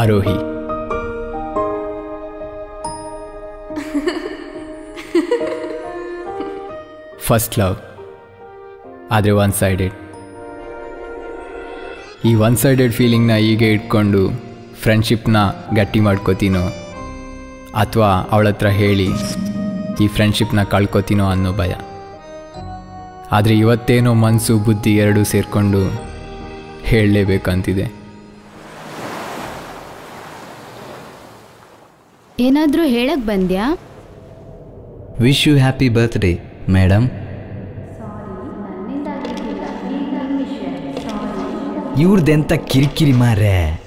Aarohi first love ಆದರೆ one sided ಈ one sided ಫೀಲಿಂಗ್ನ ಹೀಗೆ ಇಟ್ಕೊಂಡು ಫ್ರೆಂಡ್ಶಿಪ್ನ ಗಟ್ಟಿ ಮಾಡ್ಕೋತೀನೋ ಅಥವಾ ಅವಳ ಹತ್ರ ಹೇಳಿ ಈ ಫ್ರೆಂಡ್ಶಿಪ್ನ ಕಳ್ಕೊತೀನೋ ಅನ್ನೋ ಭಯ ಆದರೆ ಇವತ್ತೇನೋ ಮನಸ್ಸು ಬುದ್ಧಿ ಎರಡೂ ಸೇರಿಕೊಂಡು ಹೇಳಲೇಬೇಕಂತಿದೆ ಏನಾದರೂ ಹೇಳಕ್ ಬಂದ್ಯಾ wish you happy birthday madam ಇವ್ರದೆಂತ ಕಿರಿಕಿರಿ ಮಾರ್ರೆ